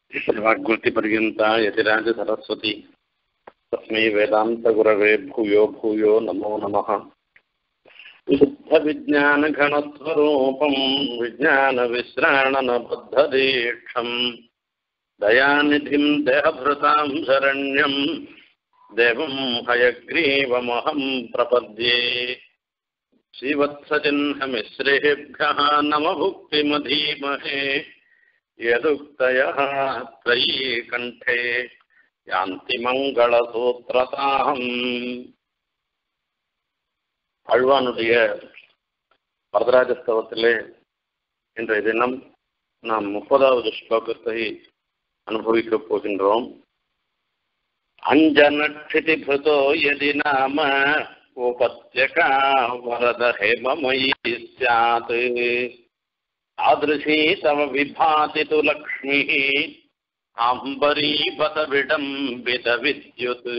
वाग्वृत्तिपर्यन्ता यतिराजसरस्वती तस्मै वेदान्तगुरवे भूयो भूयो नमो नमः विशुद्धविज्ञानघनस्वरूपम् विज्ञानविश्राणनबद्धदीक्षम् दयानिधिम् देहभृताम् शरण्यम् देवम् हयग्रीवमहम् प्रपद्ये श्रीवत्सचिह्नमिश्रेभ्यः नमभुक्तिमधीमहे यदुक्तयः त्रयी कण्ठे யாந்தி மங்களசூத்திரதாம் அழ்வானுடைய வரதராஜஸ்தவத்திலே இன்றைய தினம் நாம் முப்பதாவது ஸ்லோகத்தை அனுபவிக்கப் போகின்றோம் அஞ்சனட்சிதி பிருதோ யதி நாம உபத்யகா வரத ஹேமமயி ஸ்யாத் ஆதிருஷி தவ விபாதி து லக்ஷ்மிः அம்பரீபத விடம்பித வித்யுத்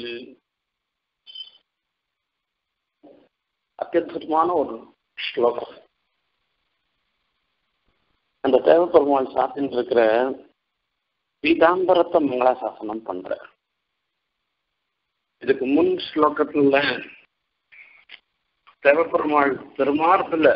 அத்தியுதமான ஒரு ஸ்லோகம் அந்த தேவப்பெருமாள் சாத்தின்னு இருக்கிற பீதாம்பரத்தை மங்களாசாசனம் பண்ற இதுக்கு முன் ஸ்லோகத்துல தேவப்பெருமாள் திருமார்பில்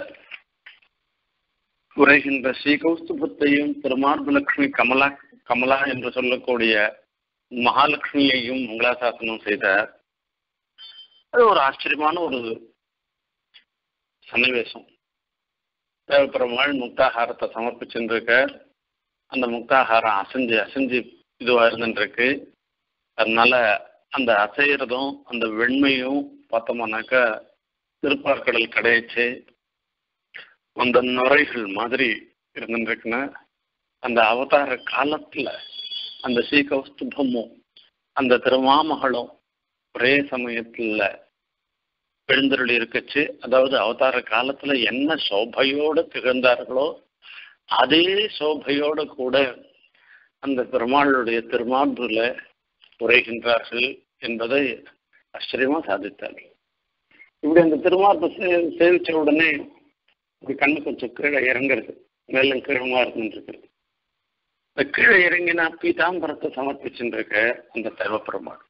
உரைகின்ற ஸ்ரீகௌஸ்துபத்தையும் திருமார்பலட்சுமி கமலா கமலா என்று சொல்லக்கூடிய மகாலட்சுமியையும் மங்களாசாசனம் செய்தார் அது ஒரு ஆச்சரியமான ஒரு சன்னிவேசம் தேவப்பெருமாள் முக்தாகாரத்தை சமர்ப்பிச்சுருக்க அந்த முக்தாகாரம் அசைஞ்சு அசைஞ்சு இதுவாக இருந்துருக்கு அதனால அந்த அசைகிறதும் அந்த வெண்மையும் பார்த்தோம்னாக்கா திருப்பார்கடல் கிடையாச்சு அந்த நுரைகள் மாதிரி இருந்துருக்குன்னா அந்த அவதார காலத்துல அந்த ஸ்ரீகௌஸ்துபமும் அந்த திருமாமகளும் ஒரே சமயத்துல எழுந்தருளி இருக்கச்சு அதாவது அவதார காலத்துல என்ன சோபையோட திகழ்ந்தார்களோ அதே சோபையோட கூட அந்த பெருமாளுடைய திருமார்புல உரைகின்றார்கள் என்பதை ஆச்சரியமா சாதித்தார்கள் இப்படி அந்த திருமார்பு சேவிச்ச உடனே இப்படி கண்ணு கொஞ்சம் கீழே இறங்குறது மேலும் கீழமா இருந்துருக்கு இந்த கீழே இறங்கினா பீதாம்பரத்தை சமர்ப்பிச்சுருக்க அந்த தேவப்பெருமாள்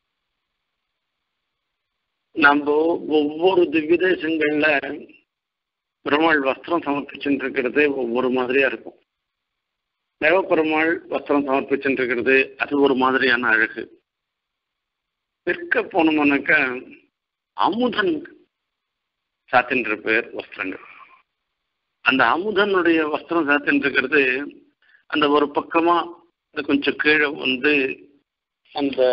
நம்ம ஒவ்வொரு திவ்யதேசங்கள்ல பெருமாள் வஸ்திரம் சமர்ப்பிச்சுட்டு இருக்கிறது ஒவ்வொரு மாதிரியா இருக்கும் தேவப்பெருமாள் வஸ்திரம் சமர்ப்பிச்சுட்டு இருக்கிறது அது ஒரு மாதிரியான அழகு விற்க போனோம்னாக்கா அமுதன் சாத்தின்ற பேர் வஸ்திரங்கள் அந்த அமுதனுடைய வஸ்திரம் சாத்தின்னு இருக்கிறது அந்த ஒரு பக்கமா அது கொஞ்சம் கீழே வந்து அந்த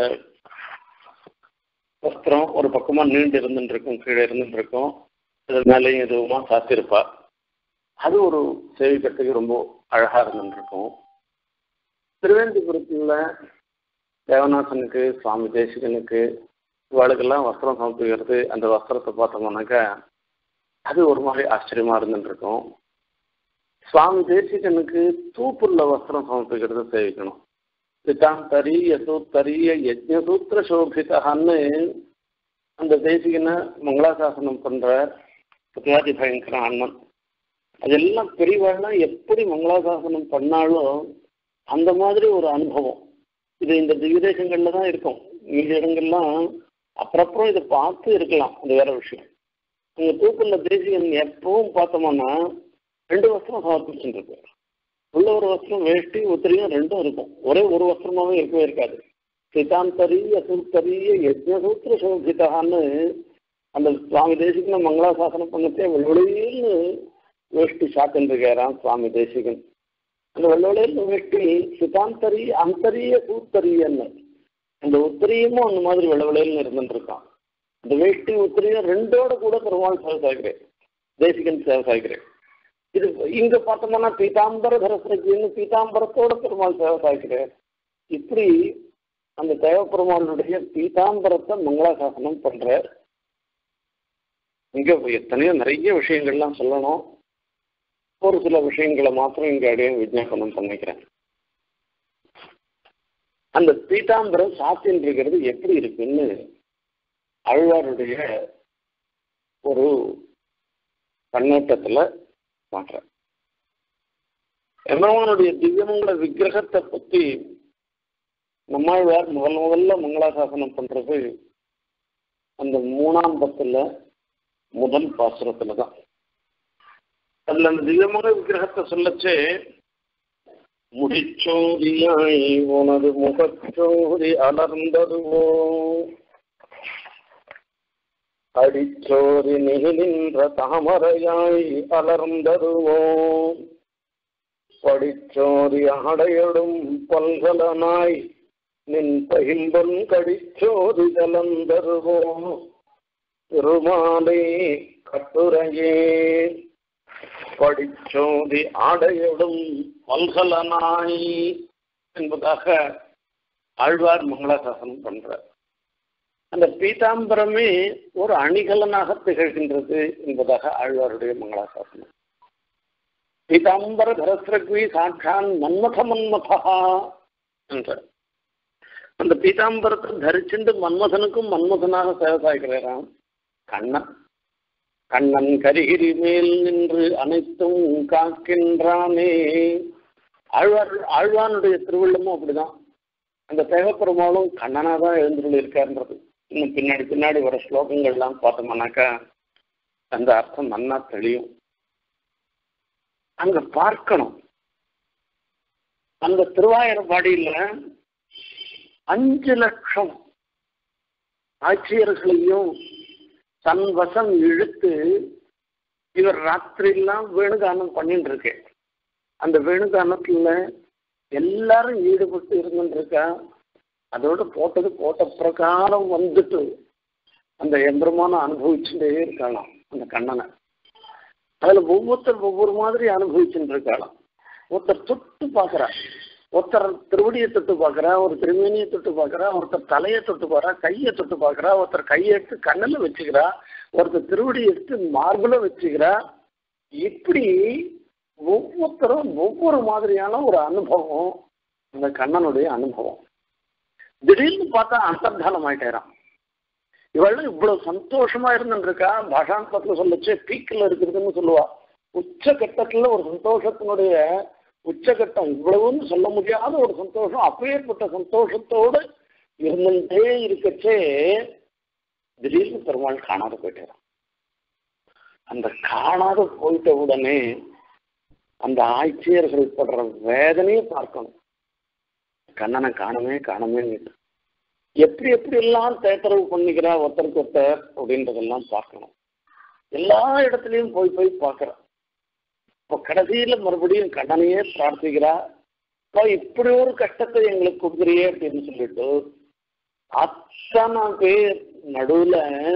வஸ்திரம் ஒரு பக்கமா நீண்டு இருந்துட்டு இருக்கும் கீழே இருந்துட்டு இருக்கும் அது மேலேயும் எதுவுமா சாத்திருப்பா அது ஒரு சேவிக்கிறதுக்கு ரொம்ப அழகா இருந்துட்டு இருக்கும் திருவேந்திபுரத்துல தேவநாசனுக்கு சுவாமி தேசிகனுக்கு இவாளுக்கெல்லாம் வஸ்திரம் சமர்ப்பிக்கிறது அந்த வஸ்திரத்தை பார்த்தோம்னாக்கா அது ஒரு மாதிரி ஆச்சரியமா இருந்துட்டு இருக்கும் சுவாமி தேசிகனுக்கு தூப்புள்ள வஸ்திரம் சமர்ப்பிக்கிறது சேவிக்கணும் சித்தாந்தரி யசூத்தரிய யஜ்ஞசூத்திர சோபிதான்னு அந்த தேசிகனை மங்களாசாசனம் பண்ற புத்தியாதி பயங்கர அண்ணன் அதெல்லாம் பெரியவாள்லாம் எப்படி மங்களாசாசனம் பண்ணாலும் அந்த மாதிரி ஒரு அனுபவம் இது இந்த திவ்யதேசங்கள்ல தான் இருக்கும் மீதி இடங்கள்லாம் அப்புறம் இதை பார்த்து இருக்கலாம் அது வேற விஷயம் அங்கே தூக்குள்ள தேசிகன் எப்பவும் பார்த்தோம்னா ரெண்டு வஸ்திரம் சமர்ப்பிச்சுட்டு இருக்கு உள்ள ஒரு வஸ்திரம் வேஷ்டி உத்திரியும் ரெண்டும் இருக்கும் ஒரே ஒரு வஸ்திரமாவே இருக்கவே இருக்காது சிதாந்தரிய சூத்தரிய யஜ்ஞசூத்திர சோபிதான்னு அந்த சுவாமி தேசிகனை மங்களாசாசனம் பண்ணத்தே வெள்ளொழியில்னு வேஷ்டி சாத்தின்றிருக்காராம் சுவாமி தேசிகன் அந்த வெள்ளொழியில் வேஷ்டி சிதாந்தரி அந்தரிய சூத்தரியன்னு அந்த உத்திரியமும் அந்த மாதிரி வெள்ளவெளியில் இருந்துட்டு இருக்கான் இந்த வேஷ்டி உத்திரியும் ரெண்டோட கூட பெருமாள் சேவை சாய்க்கிறேன் தேசிகன் சேவை சாய்க்கிறேன் இது இங்க பார்த்தோம்னா பீதாம்பர தரசரஜின்னு பீதாம்பரத்தோட பெருமாள் சேவை சாய்க்கிறேன் இப்படி அந்த தேவ பெருமாளுடைய பீதாம்பரத்தை மங்களாசாசனம் பண்ற இங்க எத்தனையோ நிறைய விஷயங்கள்லாம் சொல்லணும் ஒரு சில விஷயங்களை மாத்திரம் இங்க அப்படியே விஜாபனம் பண்ணிக்கிறேன் அந்த பீதாம்பரம் சாத்தின் இருக்கிறது எப்படி இருக்குன்னு அழ்வாருடைய ஒரு கண்ணோட்டத்துல மாற்ற எம்பெருமானுடைய திவ்யமங்கள விக்கிரகத்தை பத்தி நம்மாழ்வார் முதல் முதல்ல மங்களாசாசனம் பண்றது அந்த மூணாம் பத்துல முதல் பாசுரத்துல தான் அதுல அந்த திவ்யமக விக்கிரகத்தை சொல்லச்சே முடிச்சோதியாய் உனது முகச்சோதி அலர்ந்ததுவோ அடிச்சோதி நிகின்ற தாமரையாய் அலர்ந்ததுவோ படிச்சோதி அடையடும் பல்கலனாய் நின் பகிம்பன் கடிச்சோதி கலந்தருவோ திருமாலே கட்டுரையே படிச்சோதி ஆடையடும் பல்கலனாய் என்பதாக ஆழ்வார் மங்களாசாசனம் பண்றார் அந்த பீதாம்பரமே ஒரு அணிகலனாக திகழ்கின்றது என்பதாக ஆழ்வாருடைய மங்களாசாசனம் பீதாம்பர தரஸ்ரக்வி சாட்சான் மன்மத மன்மதா என்றார் அந்த பீதாம்பரத்தை தரிச்சுண்டு மன்மதனுக்கும் மன்மதனாக சேவை சாய்கிறாராம் கண்ணன் கண்ணன் கரிகிரி மேல் நின்று அனைத்தும் காக்கின்றானே ஆழ்வார் ஆழ்வானுடைய திருவள்ளமும் அப்படிதான் அந்த தேவப்பெருமாளும் கண்ணனா தான் எழுந்துள்ள இருக்காருன்றது இன்னும் பின்னாடி பின்னாடி வர ஸ்லோகங்கள்லாம் பார்த்தோம்னாக்கா அந்த அர்த்தம் நன்னா தெளியும் அங்க பார்க்கணும் அந்த திருவாயிரப்பாடியில அஞ்சு லட்சம் ஆட்சியர்களையும் தன் வசம் இழுத்து இவர் ராத்திரியெல்லாம் வேணுகானம் பண்ணிட்டு இருக்கு அந்த வேணுகானத்துல எல்லாரும் ஈடுபட்டு இருந்துருக்கா அதோட போட்டது போட்ட பிரகாரம் வந்துட்டு அந்த எம்பெருமான அனுபவிச்சுட்டே இருக்கலாம் அந்த கண்ணனை அதுல ஒவ்வொருத்தர் ஒவ்வொரு மாதிரி அனுபவிச்சுட்டு இருக்கலாம் ஒருத்தர் தொட்டு பார்க்கறா ஒருத்தர் திருவடியை தொட்டு பார்க்கறா ஒரு திருமேனியை தொட்டு பார்க்கறா ஒருத்தர் தலையை தொட்டு பார்க்கறா கையை தொட்டு பார்க்கறா ஒருத்தர் கையை எடுத்து கண்ணில் வச்சுக்கிறா ஒருத்தர் திருவடி எடுத்து மார்பில் வச்சுக்கிறா இப்படி ஒவ்வொருத்தரும் ஒவ்வொரு மாதிரியான ஒரு அனுபவம் அந்த கண்ணனுடைய அனுபவம் திடீர்னு பார்த்தா அந்தர்தானம் ஆயிட்டேறான் இவளும் இவ்வளவு சந்தோஷமா இருந்துருக்கா பாஷாந்தத்துல சொல்லச்சு பீக்கில் இருக்கிறதுன்னு சொல்லுவா உச்சகட்டத்துல ஒரு சந்தோஷத்தினுடைய உச்சகட்டம் இவ்வளவுன்னு சொல்ல முடியாத ஒரு சந்தோஷம் அப்பேற்பட்ட சந்தோஷத்தோடு இருந்துட்டே இருக்கச்சே திடீர்னு பெருமாள் காணாத போயிட்டாராம் அந்த காணாத போயிட்ட உடனே அந்த ஆட்சியர்கள் படுற வேதனையை பார்க்கணும் கண்ணனை காணமே காணமே எப்படி எப்படி எல்லாம் தேத்தரவு பண்ணிக்கிறா ஒருத்தருக்கு ஒருத்தர் அப்படின்றதெல்லாம் பார்க்கணும் எல்லா இடத்துலையும் போய் போய் பார்க்கறான் இப்போ கடைசியில மறுபடியும் கண்ணனையே பிரார்த்திக்கிறா இப்போ இப்படி ஒரு கஷ்டத்தை எங்களுக்கு கொடுக்குறியே அப்படின்னு சொல்லிட்டு அத்தனை பேர் நடுவுல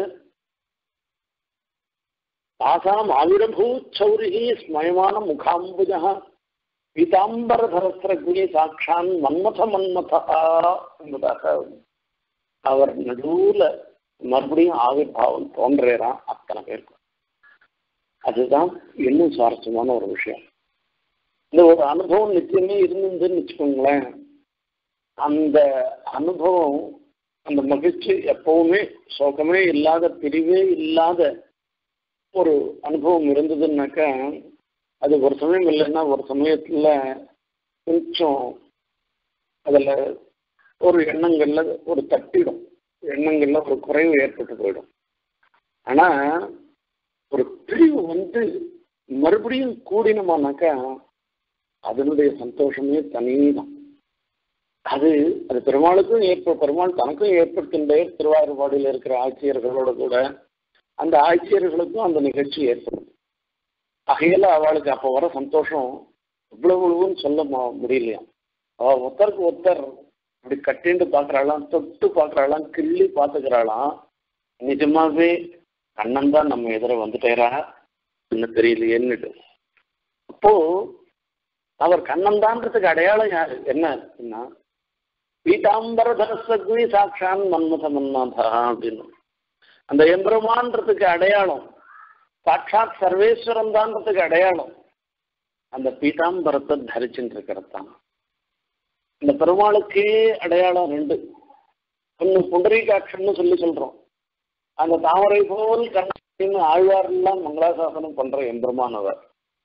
தாசாம் ஆவிரபூ சௌரிகி ஸ்மயமான முகாம்புஜா பீதாம்பரதரஸ்திரகுணி சாட்சான் மன்மத மன்மதா என்பதாக அவர் நடுவுல மறுபடியும் ஆவிர்வாவம் தோன்றுறான் அத்தனை பேருக்கும் அதுதான் இன்னும் சுவாரஸ்யமான ஒரு விஷயம் இந்த ஒரு அனுபவம் நிச்சயமே இருந்ததுன்னு வச்சுக்கோங்களேன் அந்த அனுபவம் அந்த மகிழ்ச்சி எப்பவுமே சோகமே இல்லாத பிரிவே இல்லாத ஒரு அனுபவம் இருந்ததுன்னாக்கா அது ஒரு சமயம் இல்லைன்னா ஒரு சமயத்துல கொஞ்சம் அதில் ஒரு எண்ணங்கள்ல ஒரு தட்டிடும் எண்ணங்கள்ல ஒரு குறைவு ஏற்பட்டு போயிடும் ஆனா ஒரு பிரிவு வந்து மறுபடியும் கூடினமானாக்கா அதனுடைய சந்தோஷமே தனிதான் அது அது பெருமாளுக்கும் ஏற்ப பெருமாள் தனக்கும் ஏற்படுத்தின்ற திருவாரூர்பாடியில் இருக்கிற ஆட்சியர்களோட கூட அந்த ஆட்சியர்களுக்கும் அந்த நிகழ்ச்சி ஏற்படும் ஆகையில அவளுக்கு அப்போ வர சந்தோஷம் இவ்வளவுன்னு சொல்ல முடியலையா அவ ஒருத்தருக்கு ஒருத்தர் அப்படி கட்டிண்டு பார்க்கறாளாம் தொட்டு பார்க்கறாளாம் கிள்ளி பார்த்துக்கிறாளாம் நிஜமாவே கண்ணன் தான் நம்ம எதிர வந்துட்டேரா என்ன தெரியலையேன்னுட்டு அப்போ அவர் கண்ணன் தான்றதுக்கு அடையாளம் யாரு என்ன அப்படின்னா பீதாம்பர தரஸ்வக்னி சாட்சான் மன்மத மன்மதா அப்படின்னு அந்த எம்பெருமான்றதுக்கு அடையாளம் சாட்சாத் சர்வேஸ்வரம் தான்றதுக்கு அடையாளம் அந்த பீதாம்பரத்தை தரிச்சுட்டு இருக்கிறது தான் இந்த பெருமாளுக்கே அடையாளம் ரெண்டு ஒன்று புண்டரீகாட்சன்னு சொல்லி சொல்றோம் அந்த தாமரை போல் கண்ணன் ஆழ்வாரெல்லாம் மங்களாசாசனம் பண்ற எம்பெருமானவர்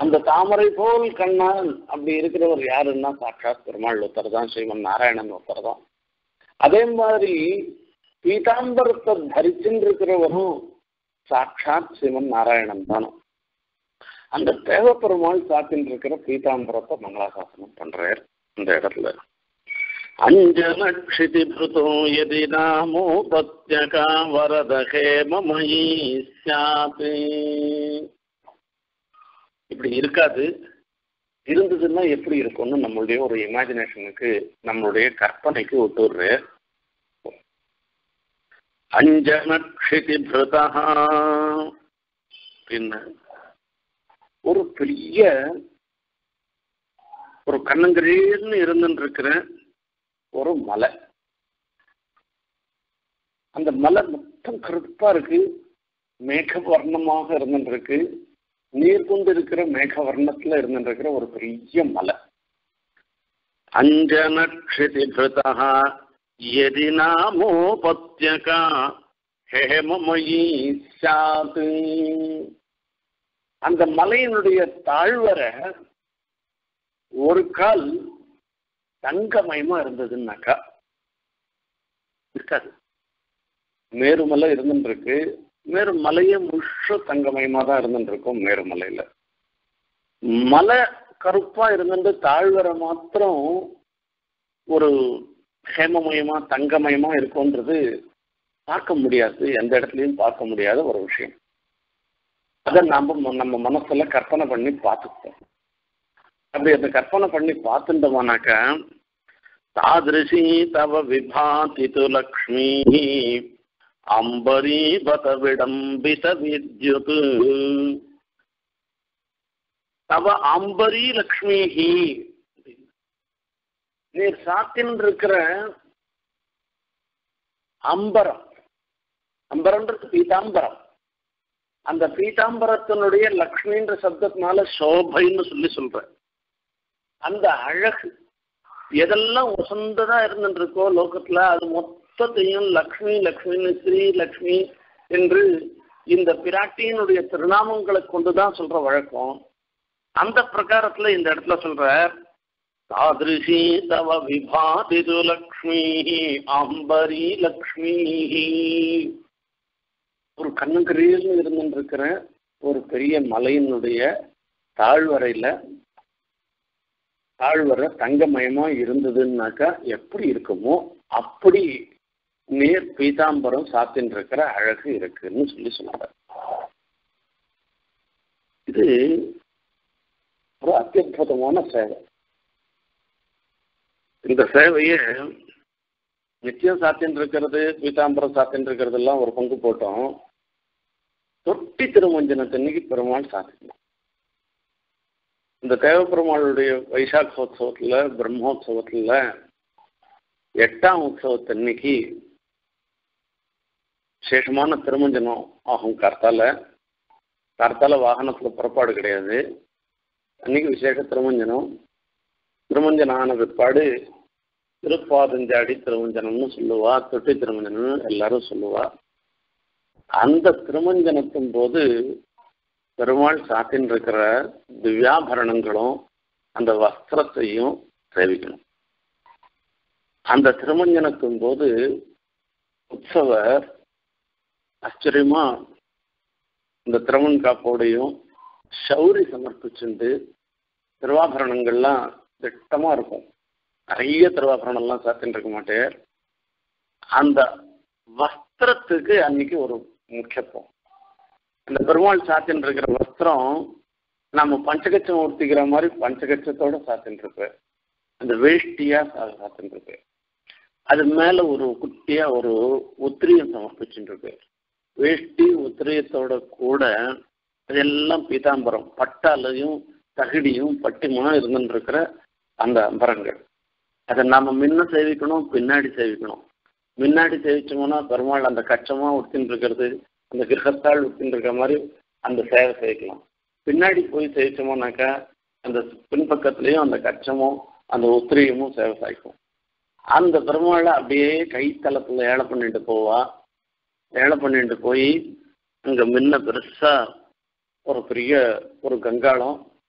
அந்த தாமரை போல் கண்ணால் அப்படி இருக்கிறவர் யாருன்னா சாட்சாத் பெருமாள் ஒருத்தர் தான் ஸ்ரீமன் நாராயணன் ஒருத்தர் தான் அதே மாதிரி பீதாம்பரத்தை தரிச்சுட்டு இருக்கிறவரும் சாட்சாத் சிவன் நாராயணன் தானும் அந்த தேவப்பெருமாள் சாத்தின் இருக்கிற பீதாம்பரத்தை மங்களாசாசனம் பண்றார் இந்த இடத்துல அஞ்சனக்ஷிதி பிருதோ எதி நாமோபத்யகா வரத ஹேமமயி சாத் இப்படி இருக்காது இருந்ததுன்னா எப்படி இருக்கும்னு நம்மளுடைய ஒரு இமேஜினேஷனுக்கு நம்மளுடைய கற்பனைக்கு ஒட்டுடுற அஞ்சனக்ஷிதி பிருதா பின்ன ஒரு பெரிய ஒரு கண்ணங்கரேன்னு இருந்துட்டு இருக்கிற ஒரு மலை அந்த மலை மொத்தம் கருப்பா இருக்கு மேக வர்ணமாக இருந்துட்டு இருக்கு நீர் கொண்டு இருக்கிற மேக வர்ணத்துல இருந்துட்டு இருக்கிற ஒரு பெரிய மலை அஞ்சனக்ஷிதி பிருதா எதி நாமோபத்யகா ஹேமமயி சாத் அந்த மலையினுடைய தாழ்வரை ஒரு கால் தங்கமயமா இருந்ததுன்னாக்கா இருக்காது மேருமலை இருந்துட்டு இருக்கு மேருமலையே முழுஷ தங்கமயமா தான் இருந்துட்டு இருக்கும் மேருமலையில மலை கருப்பா இருந்துட்டு தாழ்வரை மாத்திரம் ஒரு ஹேமமயமா தங்கமயமா இருக்கும்ன்றது பார்க்க முடியாது எந்த இடத்துலையும் பார்க்க முடியாத ஒரு விஷயம் அதை நாம நம்ம மனசுல கற்பனை பண்ணி பார்த்துக்கிட்டோம் அப்படி அந்த கற்பனை பண்ணி பார்த்துட்டோம்னாக்கா தாதிருஷி தவ விபாதி து லக்ஷ்மி அம்பரீபத விடம்பித வித்யுத் தவ அம்பரி லக்ஷ்மிஹி நீர் சாத்தின் இருக்கிற அம்பரம் அம்பரம்ன்றது பீதாம்பரம் அந்த பீதாம்பரத்தினுடைய லக்ஷ்மின்ற சப்தத்தினால சோபைன்னு சொல்லி சொல்ற அந்த அழகு எதெல்லாம் உசந்ததா இருந்துட்டு இருக்கோ லோகத்துல அது மொத்தத்தையும் லக்ஷ்மி லக்ஷ்மின்னு ஸ்ரீ லக்ஷ்மி என்று இந்த பிராட்டியினுடைய திருநாமங்களை கொண்டுதான் சொல்ற வழக்கம் அந்த பிரகாரத்துல இந்த இடத்துல சொல்ற தாதிருஷி தவ விபாதிது லக்ஷ்மி அம்பரி லக்ஷ்மி ஒரு கண்ணுக்கரியில் இருந்துட்டு இருக்கிற ஒரு பெரிய மலையினுடைய தாழ்வரையில தாழ்வரை தங்கமயமா இருந்ததுன்னாக்கா எப்படி இருக்குமோ அப்படி நேர் பீதாம்பரம் சாத்தின் இருக்கிற அழகு இருக்குன்னு சொல்லி சொல்றாரு இது ஒரு அத்தியுதமான சேவை இந்த சேவையை நிச்சயம் சாத்தின் இருக்கிறது பீதாம்பரம் சாத்தின் இருக்கிறது எல்லாம் ஒரு பங்கு போட்டோம் தொட்டி திருமஞ்சனத்தன்னைக்கு பெருமாள் சாத்தினான் இந்த தேவப்பெருமாளுடைய வைசாக்கோத்சவத்தில் பிரம்மோத்சவத்தில் எட்டாம் உற்சவத்தன்னைக்கு விசேஷமான திருமஞ்சனம் ஆகும் கர்த்தால கர்த்தால வாகனத்தில் புறப்பாடு கிடையாது அன்னைக்கு விசேஷ திருமஞ்சனம் திருமஞ்சனம் ஆன பிற்பாடு திருப்பாதஞ்சாடி திருமஞ்சனம்னு சொல்லுவா தொட்டி திருமஞ்சனம்னு எல்லாரும் சொல்லுவா அந்த திருமஞ்சனத்தின் போது பெருமாள் சாத்தின் இருக்கிற திவ்யாபரணங்களும் அந்த வஸ்திரத்தையும் சேவிக்கணும் அந்த திருமஞ்சனத்தின் போது உற்சவர் ஆச்சரியமா இந்த திருமண் காப்போடையும் சௌரி சமர்ப்பிச்சுண்டு திருவாபரணங்கள்லாம் திட்டமா இருக்கும் நிறைய திருவாபரணம்லாம் சாத்தின்னு இருக்க மாட்டேன் அந்த வஸ்திரத்துக்கு அன்னைக்கு ஒரு முக்கியத்துவம் இந்த பெருமாள் சாத்தின்னு இருக்கிற வஸ்திரம் நம்ம பஞ்சகச்சம் உடுத்திக்கிற மாதிரி பஞ்சகச்சத்தோட சாத்தின்னு இருப்பேன் அந்த வேஷ்டியா சாத்தின்னு இருப்பேன் அது மேல ஒரு குட்டியா ஒரு உத்திரியம் சமர்ப்பிச்சுட்டு இருக்கு வேஷ்டி உத்திரியத்தோட கூட அதெல்லாம் பீதாம்பரம் பட்டாலையும் தகுடியும் பட்டிமா இருந்துட்டு இருக்கிற அந்த அம்பரங்கள் அதை நாம முன்ன சேவிக்கணும் பின்னாடி சேவிக்கணும் முன்னாடி சேவிச்சோம்னா பெருமாள் அந்த கச்சமா உடுத்தின்னு இருக்கிறது அந்த கிரகத்தாள் உடுத்தின்னு இருக்கிற மாதிரி அந்த சேவை சேவிக்கலாம் பின்னாடி போய் சேவிச்சோம்னாக்கா அந்த பின்பக்கத்துலேயும் அந்த கச்சமும் அந்த உத்திரியமும் சேவை சாய்க்கும் அந்த பெருமாளை அப்படியே கைத்தளத்தில் ஏழை பண்ணிட்டு போவா ஏழை பண்ணிட்டு போய் அங்கே முன்ன பெருசாக ஒரு பெரிய ஒரு கங்காளம்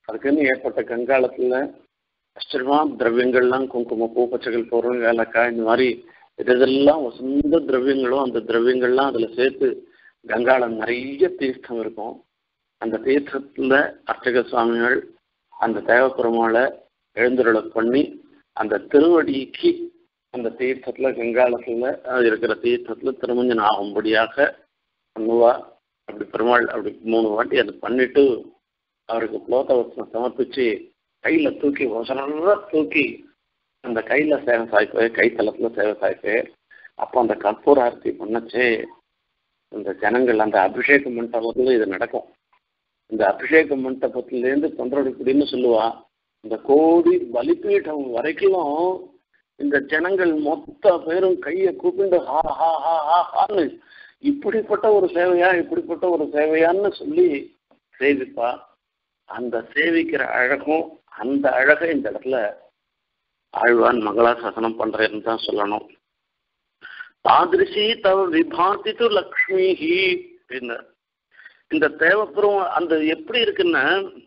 அதுக்குன்னு ஏற்பட்ட கங்காளத்துல ஆச்சரியமா திரவியங்கள்லாம் குங்குமம் பூ பச்சைகள் பொருள் ஏலக்காய் இந்த மாதிரி இது இதெல்லாம் வசந்த திரவியங்களும் அந்த திரவியங்கள்லாம் அதுல சேர்த்து கங்காளம் நிறைய தீர்த்தம் இருக்கும் அந்த தீர்த்தத்துல அர்ச்சக சுவாமிகள் அந்த தேவப்பெருமாளை எழுந்துருளை பண்ணி அந்த திருவடிக்கு அந்த தீர்த்தத்துல கங்காளத்துல இருக்கிற தீர்த்தத்துல திருமஞ்சன் ஆகும்படியாக பண்ணுவா அப்படி பெருமாள் அப்படி மூணு வாட்டி அதை பண்ணிட்டு அவருக்கு புலோத்தவசனம் சமர்ப்பிச்சு கையில தூக்கி ஒசரா தூக்கி அந்த கையில சேவை சாய்ப்பு கைத்தளத்துல சேவை சாய்ப்பு அப்போ அந்த கற்பூர ஆர்த்தி பண்ணச்சு இந்த ஜனங்கள் அந்த அபிஷேக மண்டபத்துல இது நடக்கும் இந்த அபிஷேக மண்டபத்திலேருந்து தொண்டரடிக்குடின்னு சொல்லுவா இந்த கோடி பலிப்பீடம் வரைக்கும் இந்த ஜனங்கள் மொத்த பேரும் கையை கூப்பிண்டு ஹா ஹா ஹா ஹா ஹான்னு இப்படிப்பட்ட ஒரு சேவையா இப்படிப்பட்ட ஒரு சேவையான்னு சொல்லி சேவிப்பா அந்த சேவிக்கிற அழகும் அந்த அழகை இந்த இடத்துல ஆழ்வான் மங்களாசாசனம் பண்றேன்னு தான் சொல்லணும் தாதிருஷி தவ விபாதித்து லக்ஷ்மிஹி அப்படின்னு இந்த தேவப்புறம் அந்த எப்படி இருக்குன்னா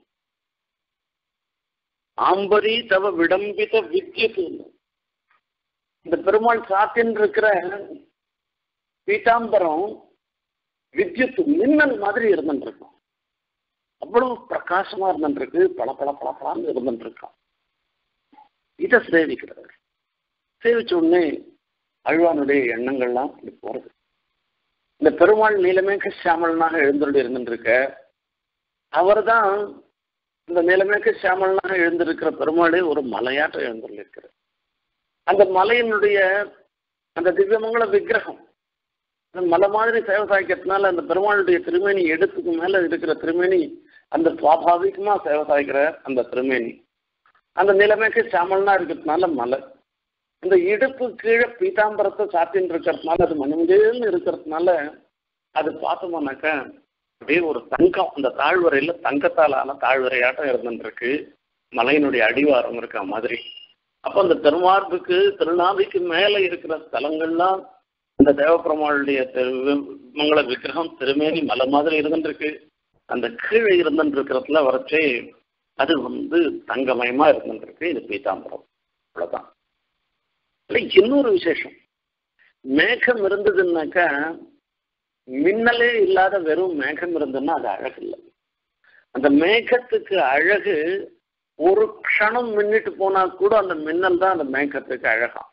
ஆம்பரி தவ விடம்பித வித்யுத் இந்த பெருமாள் சாத்தின் இருக்கிற பீட்டாம்பரம் வித்யுத் மின்னல் மாதிரி இருந்துருக்கும் அவ்வளவு பிரகாசமா இருந்துருக்கு பல பல பல பலான்னு இருந்துருக்கான் இதை சேவிக்கிறார் சேவிச்ச உடனே அழ்வானுடைய எண்ணங்கள்லாம் இப்படி போறது இந்த பெருமாள் நீலமேக சியாமலனாக எழுந்தருள் இருந்துருக்க அவர் தான் இந்த நீலமேக சியாமலனாக எழுந்திருக்கிற பெருமாளே ஒரு மலையாட்டம் எழுந்தருள் இருக்கிறார் அந்த மலையினுடைய அந்த திவ்யமங்கல விக்கிரகம் அந்த மலை மாதிரி சேவை சாய்க்கிறதுனால அந்த பெருமாளுடைய திருமேனி எடுத்துக்கு மேல இருக்கிற திருமேனி அந்த சுவாபாவிகமா சேவை சாய்க்கிற அந்த திருமேனி அந்த நிலைமைக்கு சாமல்னா இருக்கிறதுனால மலை இந்த இடுப்பு கீழே பீதாம்பரத்தை சாத்தின்னு இருக்கிறதுனால அது மணிமஞ்சேல்னு இருக்கிறதுனால அது பார்த்தோம்னாக்கா அப்படியே ஒரு தங்கம் அந்த தாழ்வரையில தங்கத்தால் ஆன தாழ்வரையாட்டம் இருந்துருக்கு மலையினுடைய அடிவாரம் இருக்க மாதிரி அப்போ அந்த திருமார்புக்கு திருநாபிக்கு மேல இருக்கிற ஸ்தலங்கள்லாம் அந்த தேவப்பெருமாளுடைய மங்கள விக்கிரகம் திருமேனி மலை மாதிரி இருந்துருக்கு அந்த கீழே இருந்துருக்கிறதுல வரைச்சே அது வந்து தங்கமயமா இருந்துருக்கு இது பீதாம்பரம் அவ்வளவுதான் இல்லை இன்னொரு விசேஷம் மேகம் இருந்ததுன்னாக்கா மின்னலே இல்லாத வெறும் மேகம் இருந்ததுன்னா அது அழகு இல்லை அந்த மேகத்துக்கு அழகு ஒரு க்ஷணம் மின்னிட்டு போனா கூட அந்த மின்னல் தான் அந்த மேகத்துக்கு அழகா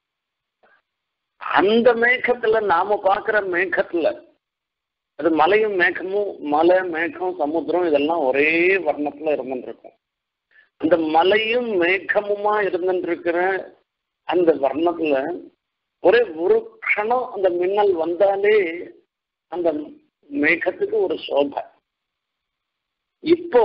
அந்த மேகத்துல நாம பார்க்கிற மேகத்துல அது மலையும் மேகமும் மலை மேகம் சமுத்திரம் இதெல்லாம் ஒரே வர்ணத்துல இருந்துருக்கும் அந்த மலையும் மேகமுமா இருந்துருக்கிற அந்த வர்ணத்துல ஒரே ஒரு க்ஷணம் அந்த மின்னல் வந்தாலே அந்த மேகத்துக்கு ஒரு சோபை இப்போ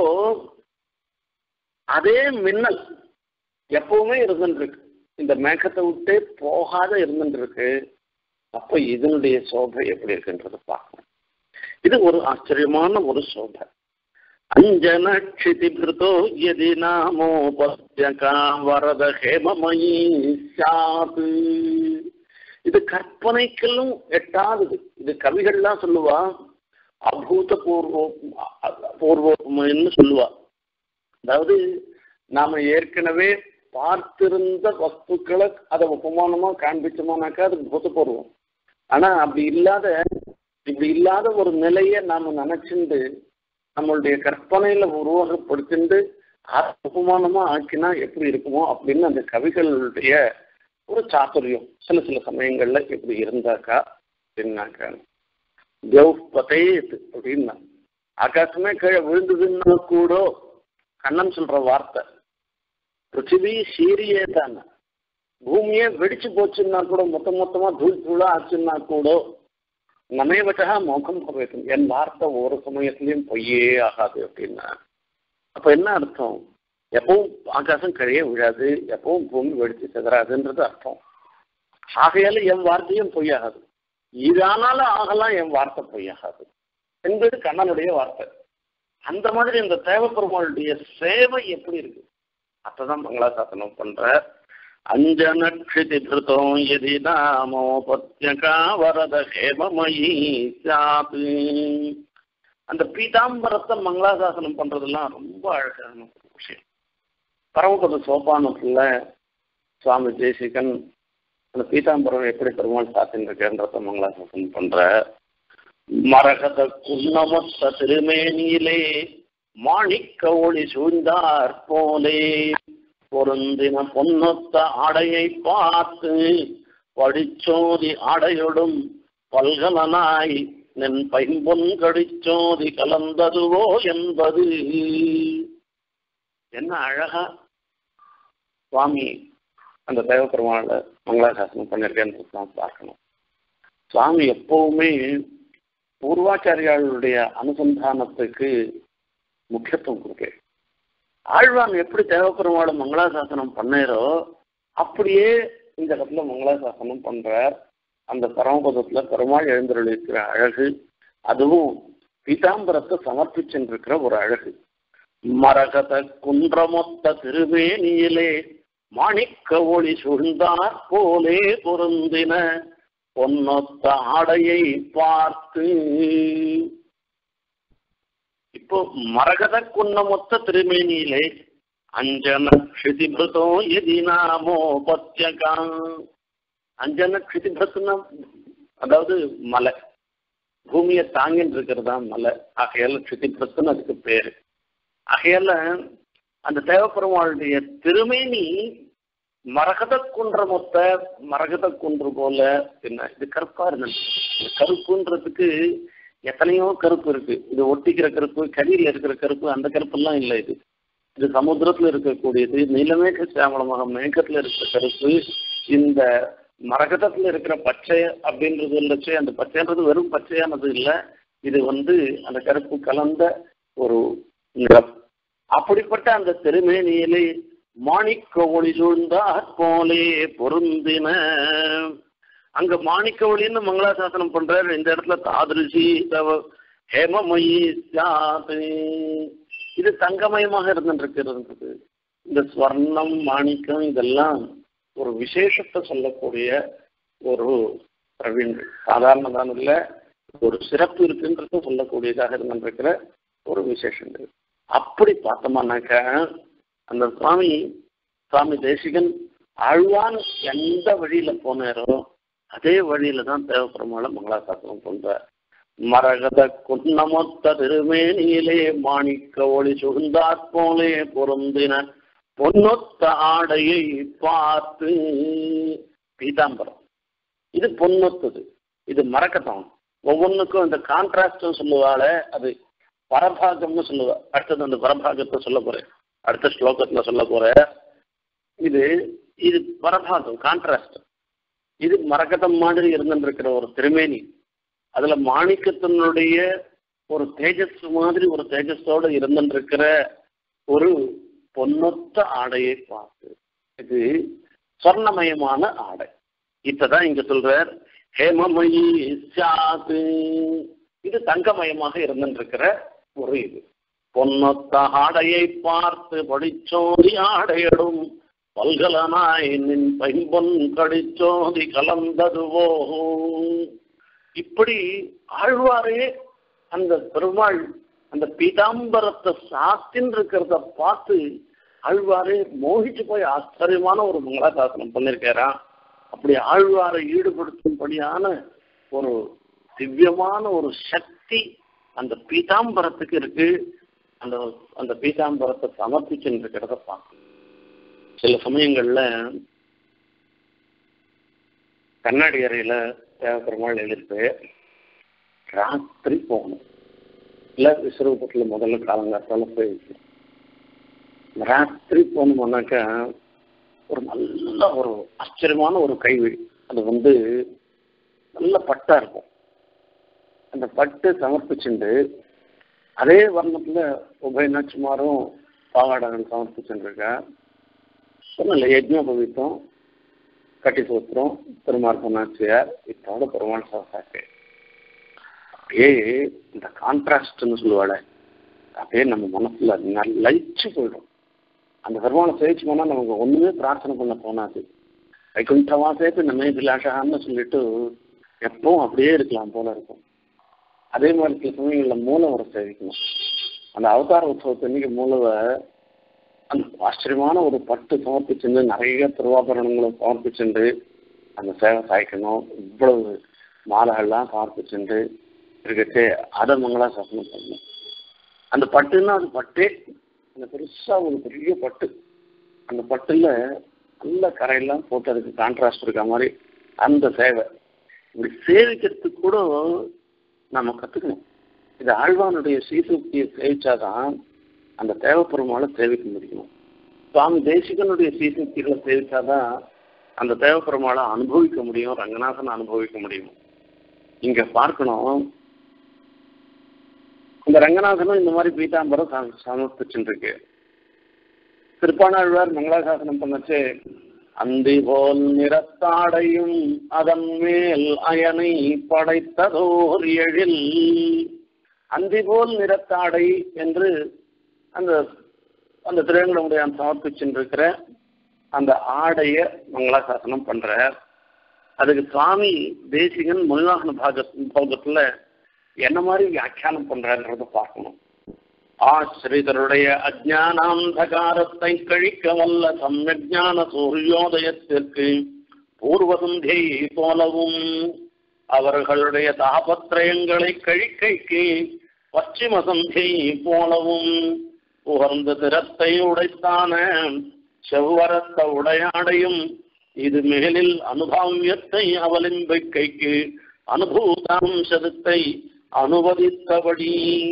அதே மின்னல் எப்பவுமே இருந்துருக்கு இந்த மேகத்தை விட்டே போகாத இருந்துருக்கு அப்போ இதனுடைய சோபை எப்படி இருக்குன்றது பார்க்கணும் இது ஒரு ஆச்சரியமான ஒரு சோபை அஞ்சன க்ஷிதிபிருதோ யதி நாமோபத்யகா வரத ஹேமமயி சாத் இது கற்பனைக்கெல்லாம் எட்டாதது இது கவிகள்லாம் சொல்லுவா அபூத பூர்வ பூர்வம்னு சொல்லுவா அதாவது நாம ஏற்கனவே பார்த்திருந்த வஸ்துக்களை அதை உபமானமா காண்பிச்சோமானாக்கா அது பூதபூர்வம் ஆனா அப்படி இல்லாத இப்படி இல்லாத ஒரு நிலையை நாம நினைச்சுண்டு நம்மளுடைய கற்பனையில உருவகப்படுத்திண்டு உபமானமா ஆக்கினா எப்படி இருக்குமோ அப்படின்னு அந்த கவிகளுடைய ஒரு சாத்துரியம் சில சில சமயங்கள்ல இப்படி இருந்தாக்கா அப்படின்னாக்கா தேவ்பதேத் அப்படின்னா ஆகாசமே கீழே விழுந்ததுன்னா கூட கண்ணன் சொல்ற வார்த்தை பிருத்திவி சீரியே தானே பூமியே வெடிச்சு போச்சுன்னா கூட மொத்த மொத்தமா தூள் தூளா ஆச்சுன்னா கூட நமேவச்சா மோகம் பவேத்தும் என் வார்த்தை ஒரு சமயத்திலையும் பொய்யே ஆகாது அப்படின்னா அப்ப என்ன அர்த்தம் எப்பவும் ஆகாசம் கழிய விழாது எப்பவும் பூமி வெடிச்சு செதறாதுன்றது அர்த்தம் ஆகையால என் வார்த்தையும் பொய்யாகாது இதானாலும் ஆகலாம் என் வார்த்தை பொய்யாகாது என்பது கண்ணனுடைய வார்த்தை அந்த மாதிரி இந்த தேவப்பெருமாளுடைய சேவை எப்படி இருக்கு அப்பதான் மங்களாசாசனம் பண்ற அஞ்சனக்ஷிதி திருத்தம் எதி நாமோபத்யகா வரத ஹேமமயி சாத்து அந்த பீதாம்பரத்தை மங்களாசாசனம் பண்றதெல்லாம் ரொம்ப அழகான ஒரு விஷயம் பரமபத சோபானத்துல சுவாமி தேசிகன் அந்த பீதாம்பரம் எப்படி பெருமாள் சாத்தின்னு இருக்கன்றத மங்களாசாசனம் பண்ற மரகத குன்னமொத்த திருமேனியிலே மாணிக்க ஒளி சூழ்ந்தார் போலே பொருந்தின பொன்னொத்த ஆடையை பார்த்து படிச்சோதி ஆடையொடும் பல்கலனாய் நின் பைம்பொன் கடிச்சோதி கலந்ததுவோ என்பது என்ன அழகா சுவாமி அந்த தேவபெருமாள மங்களாசாசனம் பண்ணிருக்கேன்னு நாம் பார்க்கணும் சுவாமி எப்பவுமே பூர்வாச்சாரியாளுடைய அனுசந்தானத்துக்கு முக்கியத்துவம் கொடுக்க ஆழ்வான் எப்படி தேவபெருமாள மங்களாசாசனம் பண்ணாரோ அப்படியே இந்த இடத்துல மங்களாசாசனம் பண்றார் அந்த பரமபதத்துல பெருமாள் எழுந்தருளிருக்கிற அழகு அதுவும் பீதாம்பரத்தை சமர்ப்பிச்சுருக்கிற ஒரு அழகு மரகத குன்றமொத்த திருவேணியிலே மாணிக்க ஒளி சூழ்ந்தார் போலே பொருந்தின பொன்னொத்த ஆடையை பார்த்து இப்போ மரகத குன்னமொத்த திருமேனியிலே அஞ்சன க்ஷிதிபிருதோ எதி நாமோ பத்தியகா அஞ்சன க்ஷிதிபிருத்துனா அதாவது மலை பூமியை தாங்கின்னு இருக்கிறதா மலை ஆகையால க்ஷிதிபிருத்துன்னு அதுக்கு பேரு ஆகையால அந்த தேவப்பெருமாளுடைய திருமேனி மரகத குன்ற மொத்த மரகத குன்று போல என்ன இது கருப்பா இருந்தது இந்த கருப்புன்றதுக்கு எத்தனையோ கருப்பு இருக்கு இது ஒட்டிக்கிற கருப்பு கடியில இருக்கிற கருப்பு அந்த கருப்பெல்லாம் இல்லை இது இது சமுத்திரத்துல இருக்கக்கூடியது நீலமேக சாமலமாக மேகத்துல இருக்கிற கருப்பு இந்த மரகதத்துல இருக்கிற பச்சை அப்படின்றது இல்லச்சு அந்த பச்சைன்றது வெறும் பச்சையானது இல்லை இது வந்து அந்த கருப்பு கலந்த ஒரு நிறம் அப்படிப்பட்ட அந்த திருமேனியிலே மாணிக்க ஒளி சூழ்ந்தாற் போலே பொருந்தின அங்க மாணிக்க ஒளின்னு மங்களாசாசனம் பண்றாரு இந்த இடத்துல தாதிருஷி தவ ஹேமமயி சாது இது தங்கமயமாக இருந்துருக்கிறது இந்த ஸ்வர்ணம் மாணிக்கம் இதெல்லாம் ஒரு விசேஷத்தை சொல்லக்கூடிய ஒரு பிரவீன் சாதாரணதான் இல்லை ஒரு சிறப்பு இருக்குன்றது சொல்லக்கூடியதாக இருந்திருக்கிற ஒரு விசேஷங்கள் அப்படி பார்த்தோம்னாக்க அந்த சுவாமி சுவாமி தேசிகன் ஆழ்வான் எந்த வழியில போனாரோ அதே வழியில தான் தேவப்பெருமாளை மங்களாசாசனம் பண்றார் மரகத குன்னமொத்த திருமேனியிலே மாணிக்க ஒளி சுகுந்தாற் போலே பொருந்தின பொன்னொத்த ஆடையை பார்த்து பீதாம்பரம் இது பொன்னொத்தது இது மரக்கட்டம் ஒவ்வொன்றுக்கும் இந்த கான்ட்ராஸ்ட் சொல்லுவாள அது பரபாகம்னு சொல்லுவா அடுத்தது அந்த பரபாகத்தை சொல்ல போறேன் அடுத்த ஸ்லோகத்துல சொல்ல போறேன் இது இது பரபாகம் கான்ட்ராஸ்ட் இது மரகதம் மாதிரி இருந்துருக்கிற ஒரு திருமேனி அதுல மாணிக்கத்தினுடைய ஒரு தேஜஸ் மாதிரி ஒரு தேஜஸோட இருந்துருக்கிற ஒரு பொன்னொத்த ஆடையை பார்த்து இது சொர்ணமயமான ஆடை இப்பதான் இங்க சொல்றார் ஹேமமயி சாது இது தங்கமயமாக இருந்துருக்கிற ஒரு இது பொன்னொத்த ஆடையை பார்த்து படிச்சோதி ஆடையடும் பல்கலனாய் நின் பைம்பொன் கடிச்சோதி கலந்ததுவோ இப்படி ஆழ்வாரே அந்த பெருமாள் அந்த பீதாம்பரத்தை சாத்தின் இருக்கிறத பார்த்து ஆழ்வாரே மோகிச்சு போய் ஆச்சரியமான ஒரு மங்களாசாசனம் பண்ணியிருக்காராம் அப்படி ஆழ்வாரை ஈடுபடுத்தும்படியான ஒரு திவ்யமான ஒரு சக்தி அந்த பீதாம்பரத்துக்கு இருக்கு அந்த அந்த பீதாம்பரத்தை சமர்ப்பிச்சுன்னு இருக்கிறத பார்க்கணும் சில சமயங்கள்ல கண்ணாடி அறையில தேவப்பெருமாள் எழுதிட்டு ராத்திரி போகணும் இல்லை விஸ்வரூபத்தில் முதல்ல காலங்காத்தால போய் ராத்திரி போனோம்னாக்கா ஒரு நல்ல ஒரு ஆச்சரியமான ஒரு கைவிழி அது வந்து நல்ல பட்டா இருக்கும் அந்த பட்டு சமர்ப்பிச்சுண்டு அதே வர்ணத்துல உபயநாச்சிமாரும் பாவாடகன் சமர்ப்பிச்சுருக்கா சொன்னல யஜ்னோபவீத்தம் கட்டி சூத்திரம் பெருமாள் பொன்னாச்சியார் இத்தோட பெருமாள் சாசாக்கு அப்படியே இந்த கான்ட்ராஸ்ட்னு சொல்லுவாள் அப்படியே நம்ம மனசுல லயிச்சு போயிடும் அந்த பெருமாளை சேவிச்சு போனால் நமக்கு ஒண்ணுமே பிரார்த்தனை பண்ண தோணாது வைகுண்டமா சேர்த்து நம்ம பிலாஷான்னு சொல்லிட்டு எப்பவும் அப்படியே இருக்கலாம் போல இருக்கும் அதே மாதிரி சில சமயங்களில் மூலவரை சேவிக்கணும் அந்த அவதார உற்சவத்தன்னைக்கு மூலவை அந்த ஆச்சரியமான ஒரு பட்டு சமர்ப்பிச்சுண்டு நிறைய திருவாபரணங்களை சமர்ப்பிச்சுண்டு அந்த சேவை சாய்க்கணும் இவ்வளவு மாலைகள்லாம் சமர்ப்பிச்சுண்டு இருக்கச்சு அதை மங்களா சாசனம் பண்ணணும் அந்த பட்டுன்னா அது பட்டே அந்த பெருசா ஒரு பெரிய பட்டு அந்த பட்டுல நல்ல கரையெல்லாம் போட்டு அதுக்கு கான்ட்ராஸ்ட் இருக்க மாதிரி அந்த சேவை இப்படி சேவிக்கிறதுக்கு கூட நம்ம கத்துக்கணும் இது ஆழ்வானுடைய சீசுக்தியை சேவிச்சாதான் அந்த தேவப்பெருமாளை சேவிக்க முடியும் சுவாமி தேசிகனுடைய சீசுக்திகளை சேவிச்சாதான் அந்த தேவப்பெருமாளை அனுபவிக்க முடியும் ரங்கநாதனை அனுபவிக்க முடியும் இங்க பார்க்கணும் இந்த ரங்கநாதனும் இந்த மாதிரி பீதாம்பரம் சம- சமர்ப்பிச்சுட்டு இருக்கு திருப்பானாழ்வார் மங்களாசாசனம் பண்ணச்சு அந்தி போல் நிறத்தாடையும் அதன் மேல் அயனை படைத்ததோர் எழில் அந்தி போல் நிறத்தாடை என்று அந்த அந்த திருவேங்கடமுடைய சமர்ப்பிச்சுட்டு அந்த ஆடைய மங்களாசாசனம் பண்ற அதுக்கு சுவாமி தேசிகன் மொழிவாகன பாக பாகத்துல என்ன மாதிரி வியாக்கியானம் பண்றான்றத பார்க்கணும் ஆசிரிதருடைய அஜானாந்தகாரத்தை கழிக்க வல்ல சம்யஜான சூரியோதயத்திற்கு பூர்வசந்தியை போலவும் அவர்களுடைய தாபத்திரயங்களை கழிக்கைக்கு பশ্চিம சந்தியை போலவும் உகர்ந்த திறத்தை உடைத்தான செவ்வரத்த உடையாடையும் இது மேலில் அனுபவியத்தை அவலிம்பிக்கைக்கு அனுபூதாம்சத்தை அனுவதித்தபடி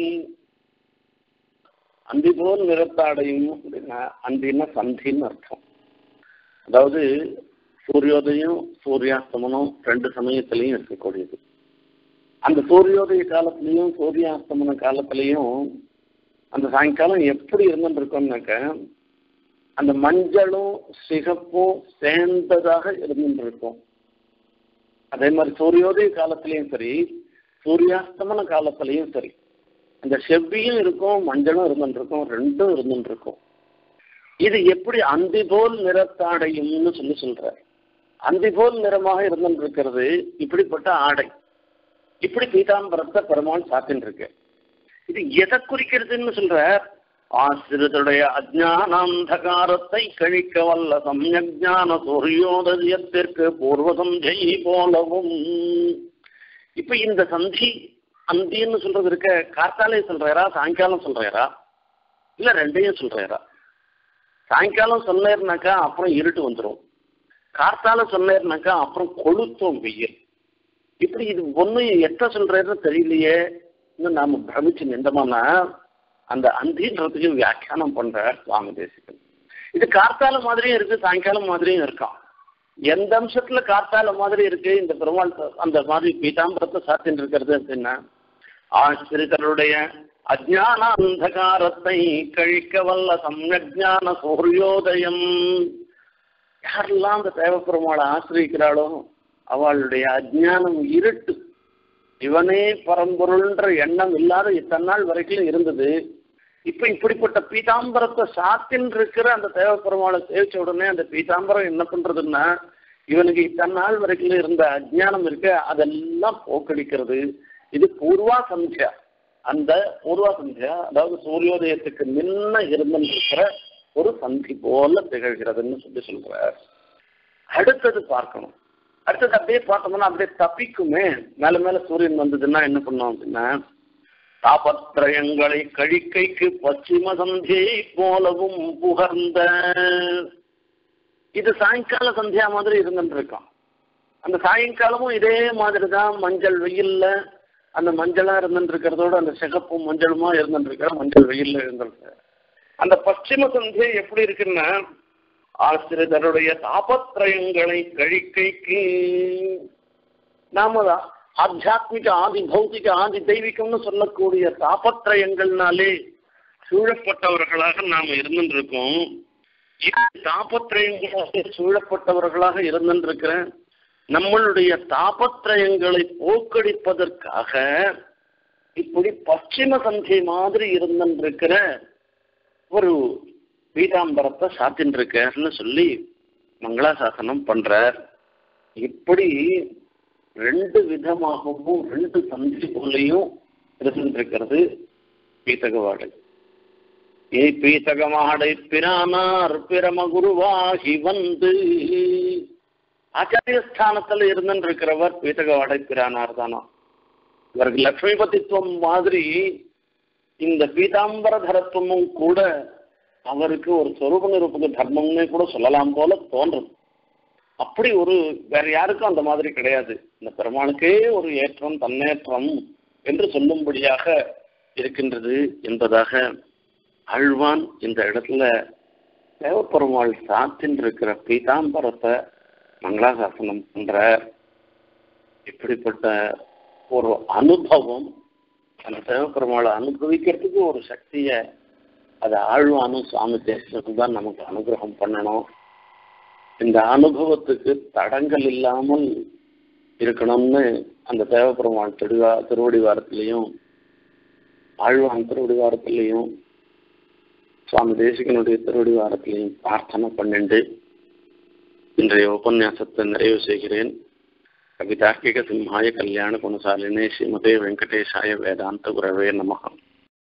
அந்தி போல் நிறத்தாடையும் அப்படின்னா அந்தின்னா சந்தின்னு அர்த்தம் அதாவது சூரியோதயம் சூரியாஸ்தமனம் ரெண்டு சமயத்திலையும் இருக்கக்கூடியது அந்த சூரியோதய காலத்திலையும் சூரியாஸ்தமன காலத்திலையும் அந்த சாயங்காலம் எப்படி இருந்துருக்கோம்னாக்க அந்த மஞ்சளும் சிகப்பும் சேர்ந்ததாக இருந்துருக்கும் அதே மாதிரி சூரியோதய காலத்திலையும் சரி சூரியாஸ்தமன காலத்திலையும் சரி அந்த செவ்வியும் இருக்கும் மஞ்சளும் இருந்துருக்கும் ரெண்டும் இருந்துருக்கும் இது எப்படி அந்தி போல் நிறத்தாடையும்னு சொல்லி சொல்றார் அந்தி போல் நிறமாக இருந்துருக்கிறது இப்படிப்பட்ட ஆடை இப்படி பீதாம்பரத்தை பெருமாள் சாத்தின்னு இருக்கு இது எதை குறிக்கிறதுன்னு சொல்ற ஆசிரியருடைய அஜானாந்தகாரத்தை கழிக்க வல்ல சமயஜான சூரியோதயத்திற்கு பூர்வ சந்தை போலவும் இப்ப இந்த சந்தி அந்தின்னு சொல்றது இருக்க கார்த்தாலே சொல்றாரா சாயங்காலம் சொல்றாரா இல்ல ரெண்டையும் சொல்றாரா சாயங்காலம் சொன்னேர்னாக்கா அப்புறம் இருட்டு வந்துடும் கார்த்தால சொன்னேர்னாக்கா அப்புறம் கொளுத்தும் வெயில் இப்படி இது ஒண்ணு எட்ட சொல்றேன்னு தெரியலையே இன்னும் நாம பிரமிச்சு நின்றோம்னா அந்த அந்தின்றதுக்கு வியாக்கியானம் பண்ற சுவாமி தேசிகன் இது கார்த்தால மாதிரியும் இருக்கு சாயங்காலம் மாதிரியும் இருக்கான் எந்த அம்சத்துல கார்த்தால மாதிரி இருக்கு இந்த பெருமாள் அந்த மாதிரி பீதாம்பரத்தை சாத்தின்னு இருக்கிறது அப்படின்னா ஆசிரியர்களுடைய அஜான அந்தகாரத்தை கழிக்க வல்ல சம்யஜான சூரியோதயம் யாரெல்லாம் அந்த தேவப்பெருமாளை ஆசிரியக்கிறாளோ அவளுடைய அஜானம் இருட்டு இவனே பரம்பொருள்ன்ற எண்ணம் இல்லாத இத்தனை நாள் வரைக்கும் இருந்தது இப்ப இப்படிப்பட்ட பீதாம்பரத்தை சாத்தின் இருக்கிற அந்த தேவப்பெருமாளை சேவிச்ச உடனே அந்த பீதாம்பரம் என்ன பண்றதுன்னா இவனுக்கு இத்தனை நாள் வரைக்கும் இருந்த அஜ்ஞானம் இருக்கு அதெல்லாம் போக்கடிக்கிறது இது பூர்வா சந்தியா அந்த பூர்வா சந்தியா அதாவது சூரியோதயத்துக்கு முன்ன இருந்திருக்கிற ஒரு சந்தி போல திகழ்கிறதுன்னு சொல்லி சொல்றார் அடுத்தது பார்க்கணும் அடுத்தது அப்படியே பார்த்தோம்னா அப்படியே தப்பிக்குமே மேல மேல சூரியன் வந்ததுன்னா என்ன பண்ணோம் அப்படின்னா தாபத்திரயங்களை கழிக்கைக்கு பশ্চিம சந்தியை போலவும் புகர்ந்த இது சாயங்கால சந்தியா மாதிரி இருந்துட்டு இருக்கான் அந்த சாயங்காலமும் இதே மாதிரி தான் மஞ்சள் வெயில்ல அந்த மஞ்சளா இருந்துட்டு இருக்கிறதோட அந்த சிகப்பும் மஞ்சளுமா இருந்துட்டு இருக்கிற மஞ்சள் வெயில்ல இருந்துருக்கு அந்த பশ্চিம சந்தியை எப்படி இருக்குன்னா ஆசிரியருடைய தாபத்திரயங்களை கழிக்கைக்கு நாம ஆத்தியாத்மிக ஆதி பௌத்திக ஆதி தெய்வீகம்னு சொல்லக்கூடிய தாபத்திரயங்கள்னாலே சூழப்பட்டவர்களாக நாம் இருந்துருக்கோம் தாபத்திரயங்களாக சூழப்பட்டவர்களாக இருந்திருக்கிற நம்மளுடைய தாபத்திரயங்களை போக்கடிப்பதற்காக இப்படி பশ্চিம சந்தை மாதிரி இருந்திருக்கிற ஒரு பீதாம்பரத்தை சாத்தின்னு இருக்காருன்னு சொல்லி மங்களாசாசனம் பண்றார் இப்படி ரெண்டு விதமாகவும் ரெண்டு சந்தி போலையும் இருந்திருக்கிறது பீத்தகவாடை ஏய் பீத்தகமாடை பிரானார் பிரம குருவாகி வந்து ஆச்சாரியஸ்தானத்துல இருந்திருக்கிறவர் பீத்தகவாடை பிரானார் தானா இவருக்கு லக்ஷ்மிபதித்துவம் மாதிரி இந்த பீதாம்பரதரத்துவமும் கூட அவருக்கு ஒரு சொரூப நிரூபக தர்மம்னு கூட சொல்லலாம் போல தோன்றும் அப்படி ஒரு வேற யாருக்கும் அந்த மாதிரி கிடையாது இந்த பெருமானுக்கே ஒரு ஏற்றம் தன்னேற்றம் என்று சொல்லும்படியாக இருக்கின்றது என்பதாக ஆழ்வான் இந்த இடத்துல தேவப்பெருமாள் சாத்தின் இருக்கிற பீதாம்பரத்தை மங்களாசாசனம் பண்ற இப்படிப்பட்ட ஒரு அனுபவம் அந்த தேவப்பெருமாளை அனுபவிக்கிறதுக்கு ஒரு சக்தியை அதை ஆழ்வானும் சுவாமி தேசம் தான் நமக்கு அனுகிரகம் பண்ணணும் இந்த அனுபவத்துக்கு தடங்கள் இல்லாமல் இருக்கணும்னு அந்த தேவப்பெருமாள் திருவா திருவடிவாரத்திலையும் ஆழ்வான் திருவடிவாரத்திலையும் சுவாமி தேசிகனுடைய திருவடிவாரத்திலையும் பிரார்த்தனை பண்ணிண்டு இன்றைய உபன்யாசத்தை நிறைவு செய்கிறேன் கவிதார்க்கிக சிம்ஹாய கல்யாண குணசாலினே ஸ்ரீமதே வெங்கடேஷாய வேதாந்த குரவே நமகம்